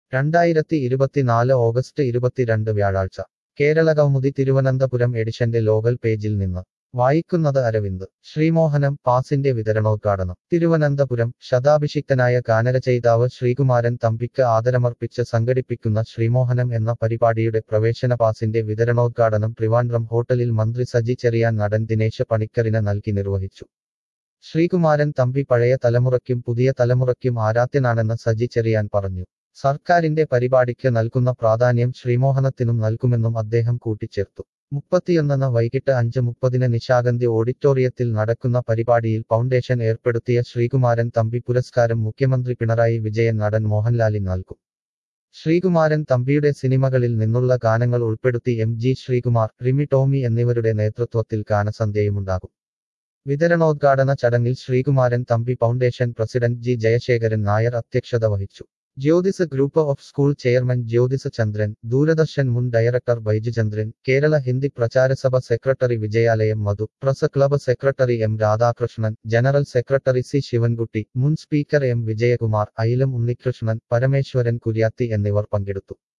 രണ്ടായിരത്തി ഇരുപത്തിനാല് ഓഗസ്റ്റ് ഇരുപത്തിരണ്ട് വ്യാഴാഴ്ച കേരള കൗമുദി തിരുവനന്തപുരം എഡിഷന്റെ ലോകൽ പേജിൽ നിന്ന് വായിക്കുന്നത് അരവിന്ദ് ശ്രീമോഹനം പാസിന്റെ വിതരണോദ്ഘാടനം തിരുവനന്തപുരം ശതാഭിഷിക്തനായ ഗാനരചയിതാവ് ശ്രീകുമാരൻ തമ്പിക്ക് ആദരമർപ്പിച്ച് സംഘടിപ്പിക്കുന്ന ശ്രീമോഹനം എന്ന പരിപാടിയുടെ പ്രവേശന പാസിന്റെ വിതരണോദ്ഘാടനം ട്രിവാൻഡ്രം ഹോട്ടലിൽ മന്ത്രി സജി ചെറിയാൻ നടൻ ദിനേശ് പണിക്കറിന് നൽകി നിർവഹിച്ചു ശ്രീകുമാരൻ തമ്പി പഴയ തലമുറയ്ക്കും പുതിയ തലമുറയ്ക്കും ആരാധ്യനാണെന്ന് സജി ചെറിയാൻ പറഞ്ഞു സർക്കാരിന്റെ പരിപാടിക്ക് നൽകുന്ന പ്രാധാന്യം ശ്രീമോഹനത്തിനും നൽകുമെന്നും അദ്ദേഹം കൂട്ടിച്ചേർത്തു മുപ്പത്തിയൊന്നെന്ന് വൈകിട്ട് അഞ്ച് മുപ്പതിന് നിശാഗന്ധി ഓഡിറ്റോറിയത്തിൽ നടക്കുന്ന പരിപാടിയിൽ ഫൗണ്ടേഷൻ ഏർപ്പെടുത്തിയ ശ്രീകുമാരൻ തമ്പി പുരസ്കാരം മുഖ്യമന്ത്രി പിണറായി വിജയൻ നടൻ മോഹൻലാലിന് നൽകും ശ്രീകുമാരൻ തമ്പിയുടെ സിനിമകളിൽ നിന്നുള്ള ഗാനങ്ങൾ ഉൾപ്പെടുത്തി എം ജി ശ്രീകുമാർ റിമി ടോമി എന്നിവരുടെ നേതൃത്വത്തിൽ ഗാനസന്ധ്യയുമുണ്ടാകും വിതരണോദ്ഘാടന ചടങ്ങിൽ Sreekumaran Thampi foundation president G Jayasekharan Nair അധ്യക്ഷത വഹിച്ചു Jyothis group of school chairman Jyothis Chandran Doordarshan മുൻ director Baijuchandran Kerala Hindi Pracharasabha secretary Vijayalayam Madhu press club secretary M Radhakrishnan general secretary C Sivankutty മുൻ സ്പീക്കർ എം വിജയകുമാർ അയിലം ഉണ്ണികൃഷ്ണൻ പരമേശ്വരൻ കുര്യാത്തി എന്നിവർ പങ്കെടുത്തു